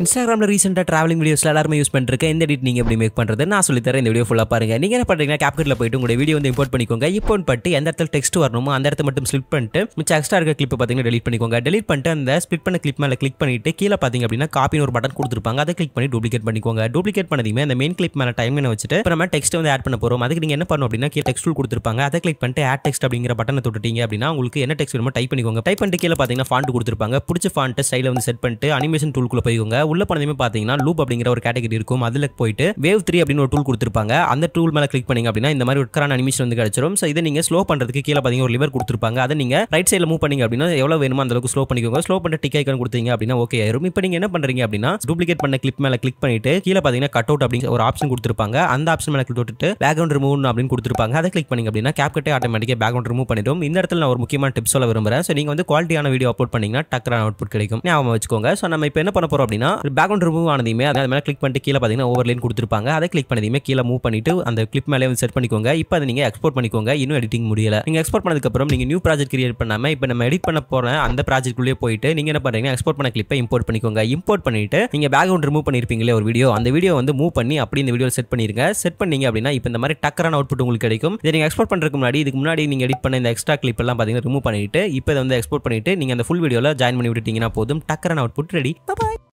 இன்ஸ்டாகிராமில் ரீசெண்டாக ட்ராவலிங் வீடியோஸ்ல எல்லாருமே யூஸ் பண்ணிருக்கேன் இந்த எடிட் நீங்கள் எப்படி மேக் பண்ணுறது நான் சொல்லி தரேன் இந்த வீடியோ ஃபுல்லாக பாருங்க நீங்கள் என்ன பண்ணுறீங்கன்னா கேப்கட்டில் போயிட்டு உங்களுடைய வீடியோ வந்து இம்போர்ட் பண்ணிக்கோங்க இப்போ பட்டு எந்த இடத்துல டெக்ஸ்ட் வரணுமோ அந்த இடத்த மட்டும் ஸ்லிப் பண்ணிட்டு மிச்சம் எக்ஸ்ட்ரா இருக்க கிளிப் பார்த்தீங்கன்னா delete பண்ணிக்கோங்க delete பண்ணிட்டு அந்த ஸ்பிளிட் பண்ண கிளிப் மேலே கிளிக் பண்ணிட்டு கீழே பார்த்தீங்க அப்படின்னா காப்பின்னு ஒரு பட்டன் கொடுத்துருப்பாங்க அதை கிளிக் பண்ணி டூப்ளிகேட் பண்ணிக்கோங்க டூப்ளிகேட் பண்ணதுமே அந்த மெயின் கிளிப் மேலே டைம் வச்சுட்டு இப்போ நம்ம டெக்ஸ்ட் வந்து ஆட் பண்ண போகிறோம் அதுக்கு நீங்கள் என்ன பண்ணணும் அப்படின்னா கீழே டெக்ஸ்ட் டூல் கொடுத்துருப்பாங்க அதை கிளிக் பண்ணிட்டு ஆட் டெக்ஸ்ட் அப்படிங்கிற பட்டனை தொட்டுட்டீங்க அப்படின்னா உங்களுக்கு என்ன டெக்ஸ்ட் வேணுமோ டைப் பண்ணிக்கோங்க டைப் பண்ணிட்டு கீழே பார்த்தீங்கன்னா ஃபாண்ட் கொடுத்துருப்பாங்க பிடிச்ச ஃபாண்ட் ஸ்டைல வந்து செட் பண்ணிட்டு அனிமேஷன் டூல்குள்ள போய்க்கோங்க உள்ள போனதுமே பார்த்தீங்கன்னா லூப் அப்படிங்கிற ஒரு கேட்டகரி இருக்கும் அதில் போயிட்டு வேவ் த்ரீ அப்படின்னு ஒரு டூல் கொடுத்துருப்பாங்க அந்த டூல் மேலே கிளிக் பண்ணீங்க அப்படின்னா இந்த மாதிரி ஒர்க்கரான அனிமேஷன் வந்து கிடைச்சிரும் ஸோ இதை நீங்கள் ஸ்லோ பண்ணுறதுக்கு கீழே பார்த்தீங்கன்னா ஒரு லிவர் கொடுத்துருப்பாங்க அதை நீங்கள் ரைட் சைடில் மூவ் பண்ணீங்க அப்படின்னா எவ்வளோ வேணுமோ அந்த அளவுக்கு ஸ்லோ பண்ணிக்கோங்க ஸ்லோ பண்ணிட்டு டிக் ஐக்கான் கொடுத்தீங்க அப்படின்னா ஓகே ஆயிரும் இப்போ நீங்கள் என்ன பண்ணுறீங்க அப்படின்னா டூப்ளிகேட் பண்ண கிளிப் மேலே கிளிக் பண்ணிட்டு கீழே பார்த்தீங்கன்னா கட் அவுட் அப்படிங்கிற ஒரு ஆப்ஷன் கொடுத்துருப்பாங்க அந்த ஆப்ஷன் மேலே கிளிக் விட்டுட்டு பேக்ரவுண்ட் ரிமூவ் அப்படின்னு கொடுத்துருப்பாங்க அதை கிளிக் பண்ணீங்க அப்படின்னா கேப்கட்டே ஆட்டோமேட்டிக்காக பேக்ரவுண்ட் ரிமூவ் பண்ணிடும் இந்த இடத்துல நான் ஒரு முக்கியமான டிப்ஸ் சொல்ல விரும்புறேன் ஸோ நீங்கள் வந்து குவாலிட்டியான வீடியோ அப்லோட் பண்ணீங்கன்னா டக்கரான அவுட்புட் கிடைக்கும் ஞாபகம் வச்சுக்கோங்க ஸோ நம்ம இப்போ என்ன பண்ண போறோம் அப்படின்னா பேக்ரவுண்ட் ரிமூவ் ஆனதையுமே அது மேலே கிளிக் பண்ணிட்டு கீழே பார்த்தீங்கன்னா ஓவர்லைன் கொடுத்துருப்பாங்க அதை கிளிக் பண்ணதையுமே கீழே மூவ் பண்ணிட்டு அந்த கிளிப் மேலே வந்து செட் பண்ணிக்கோங்க இப்போ அதை நீங்கள் எக்ஸ்போர்ட் பண்ணிக்கோங்க இன்னும் எடிட்டிங் முடியல நீங்கள் எக்ஸ்போர்ட் பண்ணதுக்கப்புறம் நீங்கள் நியூ ப்ராஜெக்ட் கிரியேட் பண்ணாமல் இப்போ நம்ம எடிட் பண்ண போகிற அந்த ப்ராஜெக்ட்குள்ளேயே போயிட்டு நீங்கள் என்ன பண்ணுறீங்கன்னா எக்ஸ்போர்ட் பண்ண கிளிப்பை இம்போர்ட் பண்ணிக்கோங்க இம்போர்ட் பண்ணிட்டு நீங்கள் பேக்ரவுண்ட் ரிமூவ் பண்ணியிருப்பீங்களே ஒரு வீடியோ அந்த வீடியோ வந்து மூவ் பண்ணி அப்படி இந்த வீடியோ செட் பண்ணிருங்க செட் பண்ணீங்க அப்படின்னா இப்போ இந்த மாதிரி டக்கரான அவுட்புட் உங்களுக்கு கிடைக்கும் இதை நீங்கள் எக்ஸ்போர்ட் பண்ணுறதுக்கு முன்னாடி இதுக்கு முன்னாடி நீங்கள் எடிட் பண்ண இந்த எக்ஸ்ட்ரா கிளிப் எல்லாம் பார்த்தீங்கன்னா ரிமூவ் பண்ணிட்டு இப்போ இதை வந்து எக்ஸ்போர்ட் பண்ணிட்டு நீங்கள் அந்த ஃபுல் வீடியோவில் ஜாயின் பண்ணி விட்டுட்டீங்கன்னா போதும் டக்கரான அவுட்புட் ரெடி பாய்